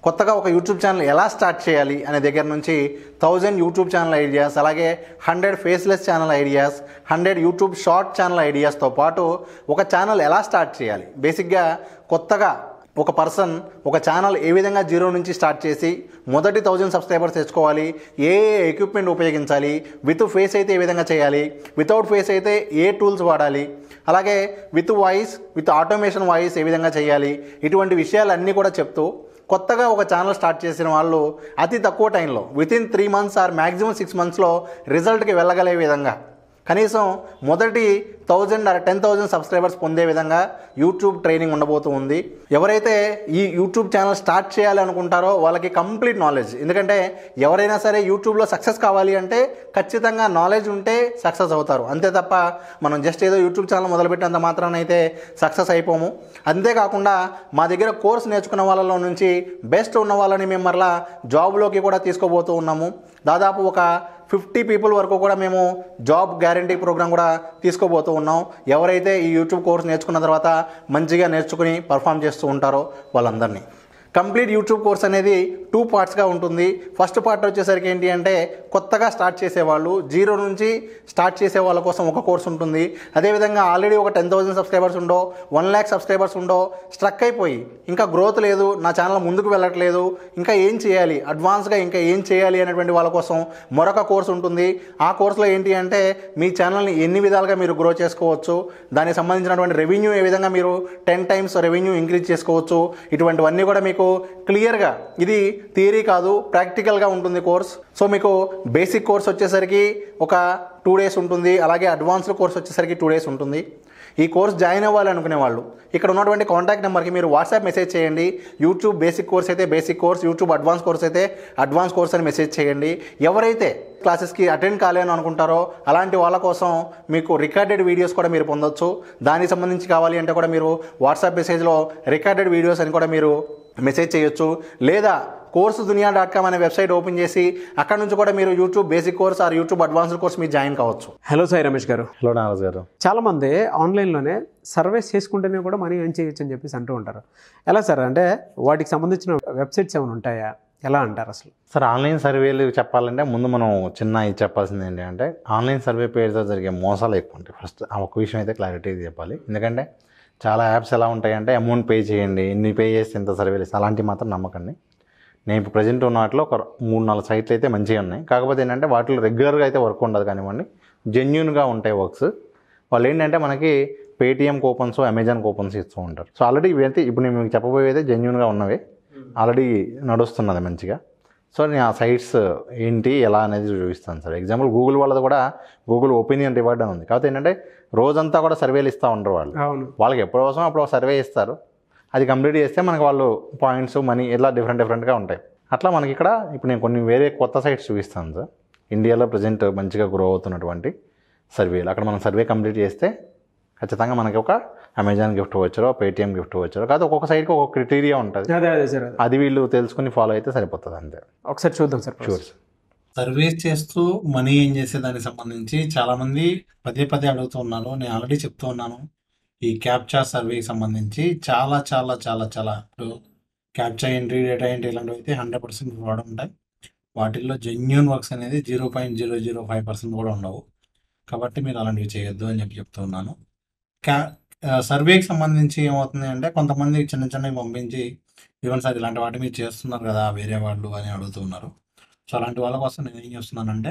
కొత్తగా ఒక YouTube channel ఎలా స్టార్ట్ చేయాలి అనే దగ్గర నుంచి థౌజండ్ యూట్యూబ్ ఛానల్ ఐడియాస్ అలాగే hundred faceless channel ideas hundred YouTube short channel ఐడియాస్తో పాటు ఒక ఛానల్ ఎలా స్టార్ట్ చేయాలి బేసిక్గా కొత్తగా ఒక పర్సన్ ఒక ఛానల్ ఏ విధంగా జీరో నుంచి స్టార్ట్ చేసి మొదటి థౌజండ్ సబ్స్క్రైబర్స్ తెచ్చుకోవాలి ఏ ఏ ఎక్విప్మెంట్ ఉపయోగించాలి విత్ ఫేస్ అయితే ఏ విధంగా చేయాలి వితౌట్ ఫేస్ అయితే ఏ టూల్స్ వాడాలి అలాగే with voice with automation voice ఏ విధంగా చేయాలి ఇటువంటి విషయాలన్నీ కూడా చెప్తూ కొత్తగా ఒక ఛానల్ స్టార్ట్ చేసిన వాళ్ళు అతి తక్కువ టైంలో with in three months or maximum six మంత్స్లో రిజల్ట్కి వెళ్ళగలే విధంగా కనీసం మొదటి thousand or ten thousand subscribers పొందే విధంగా యూట్యూబ్ ట్రైనింగ్ ఉండబోతూ ఉంది ఎవరైతే ఈ యూట్యూబ్ ఛానల్ స్టార్ట్ చేయాలి అనుకుంటారో వాళ్ళకి కంప్లీట్ నాలెడ్జ్ ఎందుకంటే ఎవరైనా సరే యూట్యూబ్లో సక్సెస్ కావాలి అంటే ఖచ్చితంగా నాలెడ్జ్ ఉంటే సక్సెస్ అవుతారు అంతే తప్ప మనం జస్ట్ ఏదో యూట్యూబ్ ఛానల్ మొదలుపెట్టినంత మాత్రాన అయితే సక్సెస్ అయిపోము అంతేకాకుండా మా దగ్గర కోర్స్ నేర్చుకున్న వాళ్ళలో నుంచి బెస్ట్ ఉన్న వాళ్ళని మేము మరలా జాబ్లోకి కూడా తీసుకోబోతూ ఉన్నాము దాదాపు ఒక ఫిఫ్టీ పీపుల్ వరకు కూడా మేము జాబ్ గ్యారంటీ ప్రోగ్రామ్ కూడా తీసుకోబోతూ ఉన్నాం ఎవరైతే ఈ యూట్యూబ్ కోర్స్ నేర్చుకున్న తర్వాత మంచిగా నేర్చుకుని పర్ఫామ్ చేస్తూ ఉంటారో వాళ్ళందరినీ కంప్లీట్ యూట్యూబ్ కోర్స్ అనేది టూ పార్ట్స్గా ఉంటుంది ఫస్ట్ పార్ట్ వచ్చేసరికి ఏంటి అంటే కొత్తగా స్టార్ట్ చేసేవాళ్ళు జీరో నుంచి స్టార్ట్ చేసే వాళ్ళ కోసం ఒక కోర్స్ ఉంటుంది అదేవిధంగా ఆల్రెడీ ఒక టెన్ థౌసండ్ సబ్స్క్రైబర్స్ ఉండో వన్ ల్యాక్ సబ్స్క్రైబర్స్ ఉండో స్ట్రక్ అయిపోయి ఇంకా గ్రోత్ లేదు నా ఛానల్ ముందుకు వెళ్ళట్లేదు ఇంకా ఏం చేయాలి అడ్వాన్స్గా ఇంకా ఏం చేయాలి అనేటువంటి వాళ్ళ కోసం మరొక కోర్స్ ఉంటుంది ఆ కోర్సులో ఏంటి అంటే మీ ఛానల్ని ఎన్ని విధాలుగా మీరు గ్రో చేసుకోవచ్చు దానికి సంబంధించినటువంటి రెవెన్యూ ఏ విధంగా మీరు టెన్ టైమ్స్ రెవెన్యూ ఇంక్రీజ్ చేసుకోవచ్చు ఇటువంటివన్నీ కూడా మీకు క్లియర్గా ఇది థియరీ కాదు ప్రాక్టికల్గా ఉంటుంది కోర్స్ సో మీకు బేసిక్ కోర్స్ వచ్చేసరికి ఒక టూ డేస్ ఉంటుంది అలాగే అడ్వాన్స్డ్ కోర్స్ వచ్చేసరికి టూ డేస్ ఉంటుంది ఈ కోర్స్ జాయిన్ అవ్వాలి అనుకునే వాళ్ళు ఇక్కడ ఉన్నటువంటి కాంటాక్ట్ నెంబర్కి మీరు వాట్సాప్ మెసేజ్ చేయండి యూట్యూబ్ బేసిక్ కోర్స్ అయితే basic course YouTube advance course అయితే అడ్వాన్స్ కోర్స్ అని మెసేజ్ చేయండి ఎవరైతే క్లాసెస్కి అటెండ్ కాలేను అనుకుంటారో అలాంటి వాళ్ళ కోసం మీకు రికార్డెడ్ వీడియోస్ కూడా మీరు పొందొచ్చు దానికి సంబంధించి కావాలి అంటే కూడా మీరు వాట్సాప్ మెసేజ్లో రికార్డెడ్ వీడియోస్ అని కూడా మీరు మెసేజ్ చేయొచ్చు లేదా కోర్సు దునియా డాట్ కామ్ అనే వెబ్సైట్ ఓపెన్ చేసి అక్కడ నుంచి కూడా మీరు YouTube basic course or YouTube advanced course మీరు జాయిన్ కావచ్చు హలో సాయి రమేష్ గారు హలో నారాజ్ గారు చాలామంది ఆన్లైన్లోనే సర్వీస్ చేసుకుంటేనే కూడా మనీ ఏం చేయొచ్చు అని చెప్పేసి అంటూ ఉంటారు ఎలా సార్ అంటే వాటికి సంబంధించిన వెబ్సైట్స్ ఏమైనా ఉంటాయా ఎలా అంటారు అసలు సార్ ఆన్లైన్ సర్వేలు చెప్పాలంటే ముందు మనం చిన్న ఇది చెప్పాల్సింది ఏంటి అంటే ఆన్లైన్ సర్వే పేరుతో జరిగే మోసాలు ఎక్కువ ఉంటాయి ఫస్ట్ ఆ ఒక విషయం అయితే క్లారిటీ చెప్పాలి ఎందుకంటే చాలా యాప్స్ ఎలా ఉంటాయంటే అమౌంట్ పే చేయండి ఇన్ని పే చేస్తే ఇంత సర్వేలు ఇస్తాయి అలాంటివి మాత్రం నమ్మకండి నేను ఇప్పుడు ప్రజెంట్ ఉన్న వాటిలో ఒక మూడు నాలుగు సైట్లు అయితే మంచిగా ఉన్నాయి కాకపోతే ఏంటంటే వాటిలో రెగ్యులర్గా అయితే వర్క్ ఉండదు కానివ్వండి జెన్యున్గా ఉంటాయి వర్క్స్ వాళ్ళు ఏంటంటే మనకి పేటిఎం కూపన్స్ అమెజాన్ కూపన్స్ ఇస్తూ ఉంటారు సో ఆల్రెడీ ఇవైతే ఇప్పుడు నేను మీకు చెప్పబోయేది జెన్యున్గా ఉన్నవి ఆల్రెడీ నడుస్తున్నది మంచిగా సో నేను ఆ సైట్స్ ఏంటి ఎలా అనేది చూపిస్తాను సార్ ఎగ్జాంపుల్ గూగుల్ వాళ్ళది కూడా గూగుల్ ఒపీనియన్ రివార్డ్ అని ఉంది కాకపోతే ఏంటంటే రోజంతా కూడా సర్వేలు ఇస్తూ ఉంటారు వాళ్ళు అవును వాళ్ళకి ఎప్పుడు అవసరం అప్పుడు ఒక సర్వే ఇస్తారు అది కంప్లీట్ చేస్తే మనకి వాళ్ళు పాయింట్స్ మనీ ఇలా డిఫరెంట్ డిఫరెంట్గా ఉంటాయి అట్లా మనకి ఇక్కడ ఇప్పుడు నేను కొన్ని వేరే కొత్త సైట్స్ చూపిస్తాను సార్ ఇండియాలో ప్రజెంట్ మంచిగా గ్రో అవుతున్నటువంటి సర్వేలు అక్కడ మనం సర్వే కంప్లీట్ చేస్తే ఖచ్చితంగా మనకి ఒక అమెజాన్ గిఫ్ట్ వచ్చారో పేటిఎం గిఫ్ట్ వచ్చారో కాదు ఒక్కొక్క సైట్కి ఒక్కొక్క క్రిటీరియా ఉంటుంది అదే అదే సార్ అదే అది వీళ్ళు తెలుసుకుని ఫాలో అయితే సరిపోతుంది అంతే ఒకసారి చూద్దాం సార్ షూర్ సార్ సర్వీస్ చేస్తూ మనీ ఏం చేసే దానికి సంబంధించి చాలా మంది పదే పదే అడుగుతూ ఉన్నారు నేను ఆల్రెడీ చెప్తూ ఉన్నాను ఈ క్యాప్చా సర్వేకి సంబంధించి చాలా చాలా చాలా చాలా ఇప్పుడు క్యాప్చా ఎంట్రీ డేటా ఎంట్రీ ఇలాంటివి అయితే హండ్రెడ్ పర్సెంట్ ఫ్రాడ్ ఉంటాయి వాటిల్లో జెన్యున్ వర్క్స్ అనేది zero point zero zero five percent కూడా ఉండవు కాబట్టి మీరు అలాంటివి చేయొద్దు అని చెప్పి చెప్తూ ఉన్నాను క్యా సర్వేకి సంబంధించి ఏమవుతుంది అంటే కొంతమంది చిన్న చిన్నవి పంపించి ఈవెన్ సార్ ఇలాంటి వాటి మీరు చేస్తున్నారు కదా వేరే వాళ్ళు అని అడుగుతూ ఉన్నారు సో అలాంటి వాళ్ళ కోసం నేను ఏం చేస్తున్నానంటే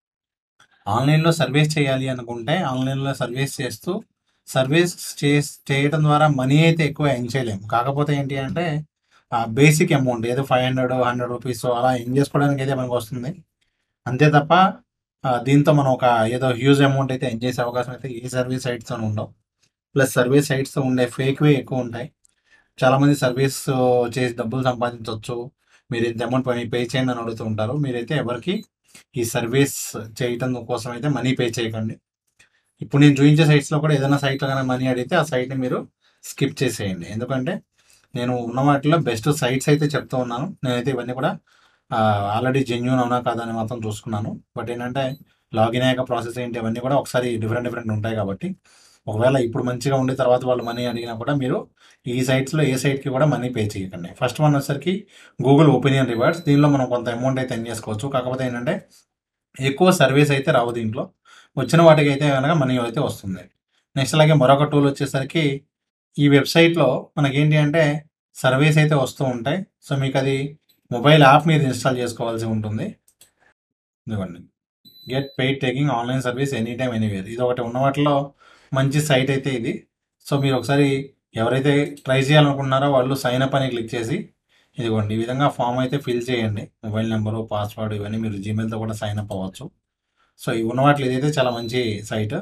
ఆన్లైన్లో సర్వీస్ చేయాలి అనుకుంటే ఆన్లైన్లో సర్వీస్ చేస్తూ సర్వీస్ చే చేయడం ద్వారా మనీ అయితే ఎక్కువ ఎర్న్ చేయలేము కాకపోతే ఏంటి అంటే బేసిక్ అమౌంట్ ఏదో ఫైవ్ హండ్రెడ్ హండ్రెడ్ రూపీస్ అలా ఎర్న్ చేసుకోవడానికి అయితే మనకు వస్తుంది అంతే తప్ప ఆ, దీంతో మనం ఒక ఏదో హ్యూజ్ అమౌంట్ అయితే ఎర్న్ చేసే అవకాశం అయితే ఏ సర్వీస్ సైట్స్తో ఉండవు ప్లస్ సర్వీస్ సైట్స్తో ఉండే ఫేక్వే ఎక్కువ ఉంటాయి చాలామంది సర్వీస్ చేసి డబ్బులు సంపాదించవచ్చు మీరు ఇంత అమౌంట్ పే పే చేయండి అని అడుగుతూ ఉంటారు మీరైతే ఎవరికి ఈ సర్వీస్ చేయటం కోసం అయితే మనీ పే చేయకండి ఇప్పుడు నేను చూపించే సైట్స్లో కూడా ఏదైనా సైట్లో కానీ మనీ అడిగితే ఆ సైట్ని మీరు స్కిప్ చేసేయండి ఎందుకంటే నేను ఉన్న వాటిలో బెస్ట్ సైట్స్ అయితే చెప్తూ ఉన్నాను నేనైతే ఇవన్నీ కూడా ఆల్రెడీ జెన్యున్ అవునా కాదా అని మాత్రం చూసుకున్నాను బట్ ఏంటంటే లాగిన్ అయ్యాక ప్రాసెస్ ఏంటి అవన్నీ కూడా ఒకసారి డిఫరెంట్ డిఫరెంట్ ఉంటాయి కాబట్టి ఒకవేళ ఇప్పుడు మంచిగా ఉండి తర్వాత వాళ్ళు మనీ అడిగినా కూడా మీరు ఈ సైట్స్లో ఏ సైట్కి కూడా మనీ పే చేయకండి ఫస్ట్ వన్ వచ్చేసరికి గూగుల్ ఒపీనియన్ రివార్డ్స్ దీనిలో మనం కొంత అమౌంట్ అయితే ఎన్ చేసుకోవచ్చు కాకపోతే ఏంటంటే ఎక్కువ సర్వీస్ అయితే రావు దీంట్లో వచ్చిన వాటికి అయితే కనుక మనీ అయితే వస్తుంది నెక్స్ట్ అలాగే మరొక టూల్ వచ్చేసరికి ఈ వెబ్సైట్లో మనకేంటి అంటే సర్వీస్ అయితే వస్తూ ఉంటాయి సో మీకు అది మొబైల్ యాప్ మీద ఇన్స్టాల్ చేసుకోవాల్సి ఉంటుంది ఇదిగోండి get paid taking online service any time anywhere ఇది ఒకటి ఉన్న వాటిలో మంచి సైట్ అయితే ఇది సో మీరు ఒకసారి ఎవరైతే ట్రై చేయాలనుకుంటున్నారో వాళ్ళు సైన్ అప్ అని క్లిక్ చేసి ఇదిగోండి ఈ విధంగా ఫామ్ అయితే ఫిల్ చేయండి మొబైల్ నెంబరు పాస్వర్డ్ ఇవన్నీ మీరు జీమెయిల్తో కూడా సైన్ అప్ అవ్వచ్చు సో ఇవి ఉన్న వాటిలో ఇదైతే చాలా మంచి సైట్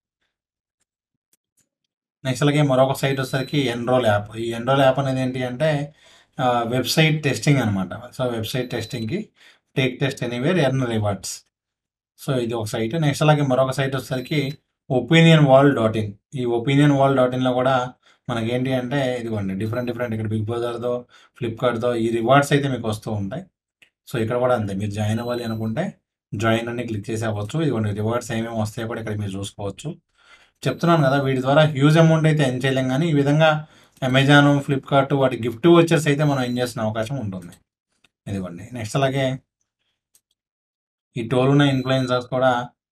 నెక్స్ట్ అలాగే మరొక సైట్ వచ్చేసరికి ఎన్రోల్ యాప్ ఈ ఎన్రోల్ యాప్ అనేది ఏంటి అంటే వెబ్సైట్ టెస్టింగ్ అనమాట సో వెబ్సైట్ టెస్టింగ్కి take test anywhere earn rewards so ఇది ఒక సైట్ నెక్స్ట్ అలాగే మరొక సైట్ వచ్చేసరికి ఒపీనియన్ వాల్ డాట్ ఇన్ ఈ ఒపీనియన్ వాల్ డాట్ ఇన్లో కూడా మనకేంటి అంటే ఇదిగోండి డిఫరెంట్ డిఫరెంట్ ఇక్కడ బిగ్ బజార్తో ఫ్లిప్కార్ట్తో ఈ రివార్డ్స్ అయితే మీకు వస్తూ ఉంటాయి సో ఇక్కడ కూడా అంతే మీరు జాయిన్ అవ్వాలి అనుకుంటే జాయిన్ అని క్లిక్ చేసి అవ్వచ్చు ఇదిగోండి రివార్డ్స్ ఏమేమి వస్తాయో కూడా ఇక్కడ మీరు చూసుకోవచ్చు చెప్తున్నాను కదా వీటి ద్వారా హ్యూజ్ అమౌంట్ అయితే ఎన్ చేయలేం కానీ ఈ విధంగా అమెజాన్ ఫ్లిప్కార్ట్ వాటి గిఫ్ట్ వచ్చర్స్ అయితే మనం ఏం చేసిన అవకాశం ఉంటుంది ఇదిగోండి నెక్స్ట్ అలాగే ఈ టోల్ ఉన్న ఇన్ఫ్లుయెన్సర్స్ కూడా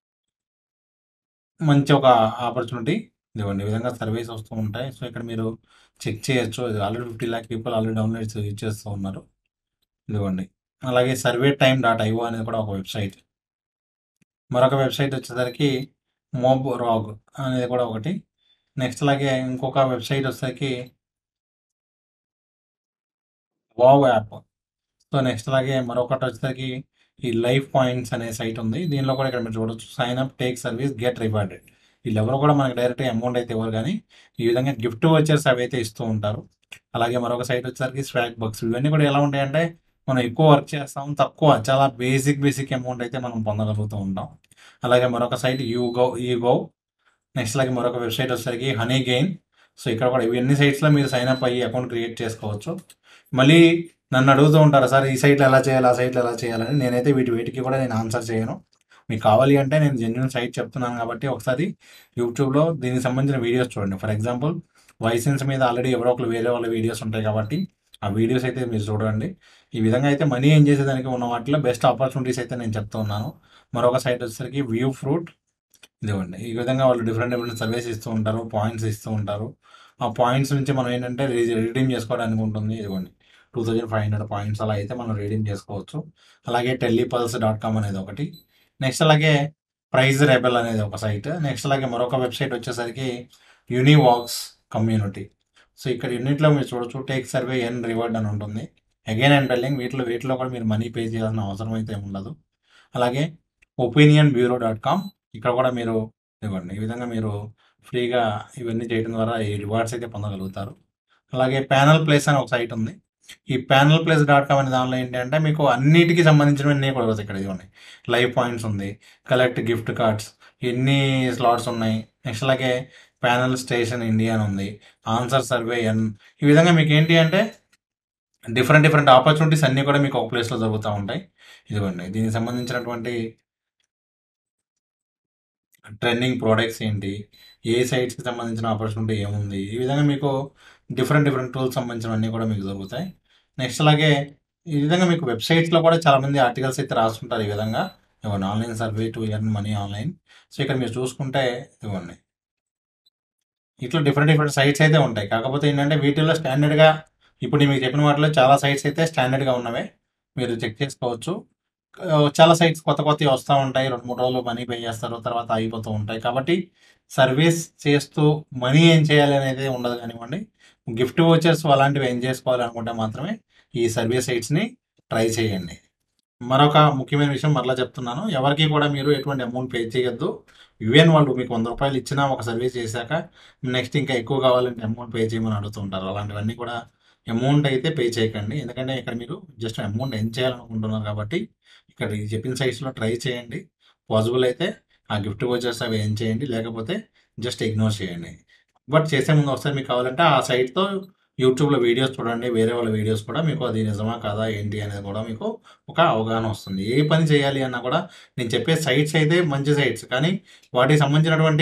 మంచి ఒక ఆపర్చునిటీ ఇదిగోండి ఈ విధంగా సర్వీస్ వస్తూ ఉంటాయి సో ఇక్కడ మీరు చెక్ చేయొచ్చు ఇది already fifty lakh people already download use చేస్తూ ఉన్నారు ఇదిగోండి అలాగే సర్వే టైమ్ డాట్ ఐఓ అనేది కూడా ఒక వెబ్సైట్ మరొక వెబ్సైట్ వచ్చేసరికి మోబ్ రాగ్ అనేది కూడా ఒకటి నెక్స్ట్ అలాగే ఇంకొక వెబ్సైట్ వచ్చేసరికి వావ్ యాప్ సో నెక్స్ట్ అలాగే మరొకటి వచ్చేసరికి ఈ లైఫ్ పాయింట్స్ అనే సైట్ ఉంది దీనిలో కూడా ఇక్కడ మీరు చూడొచ్చు sign up take service get rewarded వీళ్ళెవరు కూడా మనకి డైరెక్ట్ అమౌంట్ అయితే ఇవ్వరు కానీ ఈ విధంగా గిఫ్ట్ వచ్చర్స్ అవి అయితే ఇస్తూ ఉంటారు అలాగే మరొక సైట్ వచ్చేసరికి స్వాగ్ బక్స్ ఇవన్నీ కూడా ఎలా ఉంటాయంటే మనం ఎక్కువ వర్క్ చేస్తాం తక్కువ చాలా బేసిక్ బేసిక్ అమౌంట్ అయితే మనం పొందగలుగుతూ ఉంటాం అలాగే మరొక సైట్ యూ గో ఈ గో నెక్స్ట్ అలాగే మరొక వెబ్సైట్ వచ్చేసరికి హనీ గెయిన్ సో ఇక్కడ కూడా ఇవన్నీ సైట్స్లో మీరు సైన్ అప్ అయ్యి అకౌంట్ క్రియేట్ చేసుకోవచ్చు మళ్ళీ నన్ను అడుగుతూ ఉంటారు సార్ ఈ సైట్లో ఎలా చేయాలి ఆ సైట్లో ఎలా చేయాలని నేనైతే వీటి వీటికి కూడా నేను ఆన్సర్ చేయను మీకు కావాలి అంటే నేను జెన్యున్ సైట్ చెప్తున్నాను కాబట్టి ఒకసారి యూట్యూబ్లో దీనికి సంబంధించిన వీడియోస్ చూడండి ఫర్ ఎగ్జాంపుల్ వైసెన్స్ మీద ఆల్రెడీ ఎవరో ఒకరు వేరే వాళ్ళ వీడియోస్ ఉంటాయి కాబట్టి ఆ వీడియోస్ అయితే మీరు చూడండి ఈ విధంగా అయితే మనీ ఏం చేసేదానికి ఉన్న వాటిలో బెస్ట్ ఆపర్చునిటీస్ అయితే నేను చెప్తూ ఉన్నాను మరొక సైట్ వచ్చేసరికి వ్యూ ఫ్రూట్ ఇదిగోండి ఈ విధంగా వాళ్ళు డిఫరెంట్ డిఫరెంట్ సర్వీస్ ఇస్తూ ఉంటారు పాయింట్స్ ఇస్తూ ఉంటారు ఆ పాయింట్స్ నుంచి మనం ఏంటంటే రిడీమ్ చేసుకోవడానికి ఉంటుంది ఇదిగోండి two thousand five hundred points అలా అయితే మనం రీడింగ్ చేసుకోవచ్చు అలాగే టెలిపల్స్ డాట్ కామ్ అనేది ఒకటి నెక్స్ట్ అలాగే ప్రైజ్ రెబెల్ అనేది ఒక సైట్ నెక్స్ట్ అలాగే మరొక వెబ్సైట్ వచ్చేసరికి యూనివాక్స్ కమ్యూనిటీ సో ఇక్కడ యూనిట్లో మీరు చూడొచ్చు టేక్ సర్వే ఎన్ రివార్డ్ అని ఉంటుంది అగైన్ అండ్ టెల్లింగ్ వీటిలో వీటిలో కూడా మీరు మనీ పే చేయాల్సిన అవసరం అయితే ఉండదు అలాగే ఒపీనియన్ బ్యూరో డాట్ కామ్ ఇక్కడ కూడా మీరు ఇవ్వండి ఈ విధంగా మీరు ఫ్రీగా ఇవన్నీ చేయడం ద్వారా ఈ రివార్డ్స్ అయితే పొందగలుగుతారు అలాగే ప్యానల్ ప్లేస్ అని ఒక సైట్ ఉంది ఈ ప్యానల్ ప్లేస్ డాట్ కామ్ అనే దానిలో ఏంటంటే మీకు అన్నిటికీ సంబంధించినవన్నీ కూడా వస్తాయి ఇక్కడ ఇదిగోండి లైవ్ పాయింట్స్ ఉంది కలెక్ట్ గిఫ్ట్ కార్డ్స్ ఎన్ని స్లాట్స్ ఉన్నాయి నెక్స్ట్ అలాగే ప్యానల్ స్టేషన్ ఇండియా అని ఉంది ఆన్సర్ సర్వే ఎన్ ఈ విధంగా మీకు ఏంటి అంటే డిఫరెంట్ డిఫరెంట్ ఆపర్చునిటీస్ అన్నీ కూడా మీకు ఒక ప్లేస్లో జరుగుతూ ఉంటాయి ఇదిగోండి దీనికి సంబంధించినటువంటి ట్రెండింగ్ ప్రోడక్ట్స్ ఏంటి ఏ సైట్స్కి సంబంధించిన ఆపర్చునిటీ ఏముంది ఈ విధంగా మీకు డిఫరెంట్ డిఫరెంట్ టూల్స్ సంబంధించినవన్నీ కూడా మీకు దొరుకుతాయి నెక్స్ట్ అలాగే ఈ విధంగా మీకు వెబ్సైట్స్లో కూడా చాలామంది ఆర్టికల్స్ అయితే రాస్తుంటారు ఈ విధంగా ఇవ్వండి online survey to earn money online so ఇక్కడ మీరు చూసుకుంటే ఇవ్వండి ఇట్లా డిఫరెంట్ డిఫరెంట్ సైట్స్ అయితే ఉంటాయి కాకపోతే ఏంటంటే వీటిల్లో స్టాండర్డ్గా ఇప్పుడు నేను మీకు చెప్పిన వాటిలో చాలా సైట్స్ అయితే స్టాండర్డ్గా ఉన్నవే మీరు చెక్ చేసుకోవచ్చు ఆ, చాలా సైట్స్ కొత్త కొత్తవి వస్తూ ఉంటాయి రెండు మూడు రోజులు మనీ పే చేస్తారు తర్వాత ఆగిపోతూ ఉంటాయి కాబట్టి సర్వీస్ చేస్తూ మనీ ఏం చేయాలి అనేది ఉండదు కానివ్వండి గిఫ్ట్ వచ్చర్స్ అలాంటివి ఏం చేసుకోవాలి అనుకుంటే మాత్రమే ఈ సర్వీస్ సైట్స్ని ట్రై చేయండి మరొక ముఖ్యమైన విషయం మరలా చెప్తున్నాను ఎవరికి కూడా మీరు ఎటువంటి అమౌంట్ పే చేయొద్దు ఈవెన్ వాళ్ళు మీకు వంద రూపాయలు ఇచ్చినా ఒక సర్వీస్ చేశాక నెక్స్ట్ ఇంకా ఎక్కువ కావాలంటే అమౌంట్ పే చేయమని అడుగుతుంటారు అలాంటివన్నీ కూడా అమౌంట్ అయితే పే చేయకండి ఎందుకంటే ఇక్కడ మీరు జస్ట్ అమౌంట్ ఏం చేయాలనుకుంటున్నారు కాబట్టి ఇక్కడ ఈ చెప్పిన సైట్స్లో ట్రై చేయండి పాసిబుల్ అయితే ఆ గిఫ్ట్ వచ్చేసి అవి ఏం చేయండి లేకపోతే జస్ట్ ఇగ్నోర్ చేయండి బట్ చేసే ముందు ఒకసారి మీకు కావాలంటే ఆ సైట్తో యూట్యూబ్లో వీడియోస్ చూడండి వేరే వాళ్ళ వీడియోస్ కూడా మీకు అది నిజమా కాదా ఏంటి అనేది కూడా మీకు ఒక అవగాహన వస్తుంది ఏ పని చేయాలి అన్నా కూడా నేను చెప్పే సైట్స్ అయితే మంచి సైట్స్ కానీ వాటికి సంబంధించినటువంటి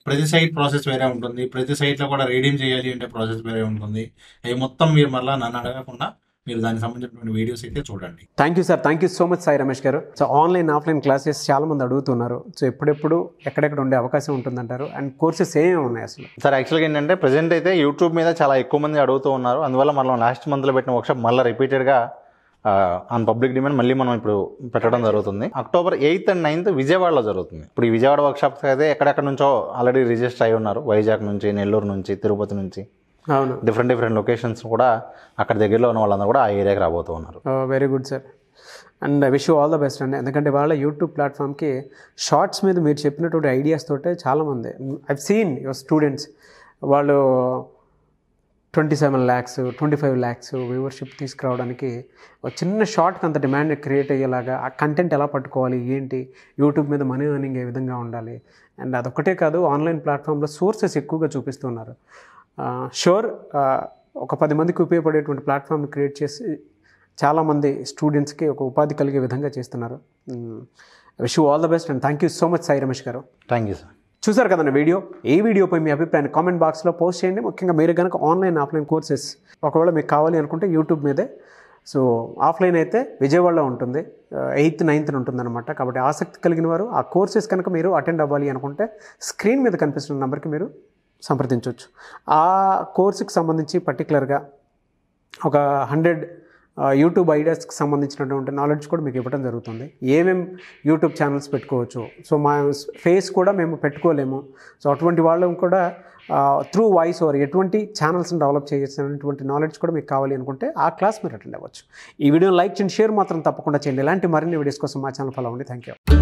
ప్రతి సైట్ ప్రాసెస్ వేరే ఉంటుంది ప్రతి సైట్లో కూడా రీడీమ్ చేయాలి అంటే ప్రాసెస్ వేరే ఉంటుంది అవి మొత్తం మీరు మళ్ళీ నన్ను అడగకుండా మీరు దానికి సంబంధించినటువంటి వీడియోస్ అయితే చూడండి thank you sir thank you so much Sai Ramesh garu so online offline classes చాలా మంది అడుగుతున్నారు సో ఎప్పుడెప్పుడు ఎక్కడెక్కడ ఉండే అవకాశం ఉంటుందంటారు అండ్ కోర్సెస్ ఏమేమి ఉన్నాయి అసలు సార్ యాక్చువల్గా ఏంటంటే ప్రజెంట్ అయితే యూట్యూబ్ మీద చాలా ఎక్కువ మంది అడుగుతూ ఉన్నారు అందువల్ల మనం లాస్ట్ మంత్లో పెట్టిన వర్క్షాప్ మళ్ళీ రిపీటెడ్గా ఆన్ పబ్లిక్ డిమాండ్ మళ్ళీ మనం ఇప్పుడు పెట్టడం జరుగుతుంది అక్టోబర్ ఎయిత్ అండ్ నైన్త్ విజయవాడలో జరుగుతుంది ఇప్పుడు ఈ విజయవాడ వర్క్షాప్స్ అయితే ఎక్కడెక్కడ నుంచో ఆల్రెడీ రిజిస్టర్ అయి ఉన్నారు వైజాగ్ నుంచి నెల్లూరు నుంచి తిరుపతి నుంచి అవును డిఫరెంట్ డిఫరెంట్ లొకేషన్స్ కూడా అక్కడ దగ్గరలో ఉన్న వాళ్ళందరూ కూడా ఆ ఏరియాకి రాబోతూ ఉన్నారు very good sir and I wish you all the best అండి ఎందుకంటే వాళ్ళ యూట్యూబ్ ప్లాట్ఫామ్కి షార్ట్స్ మీద మీరు చెప్పినటువంటి ఐడియాస్ తోటే చాలామంది ఐవ్ సీన్ యువర్ స్టూడెంట్స్ వాళ్ళు twenty seven lakhs twenty five lakhs viewership తీసుకురావడానికి ఒక చిన్న షార్ట్కి అంత డిమాండ్ క్రియేట్ అయ్యేలాగా ఆ కంటెంట్ ఎలా పట్టుకోవాలి ఏంటి యూట్యూబ్ మీద మనీ ఎర్నింగ్ ఏ విధంగా ఉండాలి అండ్ అదొక్కటే కాదు ఆన్లైన్ ప్లాట్ఫామ్లో సోర్సెస్ ఎక్కువగా చూపిస్తున్నారు షూర్ ఒక పది మందికి ఉపయోగపడేటువంటి ప్లాట్ఫామ్ని క్రియేట్ చేసి చాలామంది స్టూడెంట్స్కి ఒక ఉపాధి కలిగే విధంగా చేస్తున్నారు wish all the best and thank you so much Sai Ramesh garu thank you sir చూసారు కదండి వీడియో ఈ వీడియోపై మీ అభిప్రాయాన్ని కామెంట్ బాక్స్లో పోస్ట్ చేయండి ముఖ్యంగా మీరు కనుక ఆన్లైన్ ఆఫ్లైన్ కోర్సెస్ ఒకవేళ మీకు కావాలి అనుకుంటే యూట్యూబ్ మీదే సో ఆఫ్లైన్ అయితే విజయవాడలో ఉంటుంది ఎయిత్ నైన్త్ ఉంటుందన్నమాట కాబట్టి ఆసక్తి కలిగిన వారు ఆ కోర్సెస్ కనుక మీరు అటెండ్ అవ్వాలి అనుకుంటే స్క్రీన్ మీద కనిపిస్తున్న నెంబర్కి మీరు సంప్రదించవచ్చు ఆ కోర్సుకి సంబంధించి పర్టికులర్గా ఒక హండ్రెడ్ యూట్యూబ్ ఐడియాస్కి సంబంధించినటువంటి నాలెడ్జ్ కూడా మీకు ఇవ్వడం జరుగుతుంది ఏమేం యూట్యూబ్ ఛానల్స్ పెట్టుకోవచ్చు సో మా ఫేస్ కూడా మేము పెట్టుకోలేము సో అటువంటి వాళ్ళం కూడా త్రూ వాయిస్ ఓవర్ ఎటువంటి ఛానల్స్ని డెవలప్ చేయాల్సినటువంటి నాలెడ్జ్ కూడా మీకు కావాలి అనుకుంటే ఆ క్లాస్ మీరు అటెండ్ అవ్వచ్చు ఈ వీడియోని లైక్ చేయండి షేర్ మాత్రం తప్పకుండా చేయండి ఇలాంటి మరిన్ని వీడియోస్ కోసం మా ఛానల్ ఫాలో అవ్వండి థ్యాంక్ యూ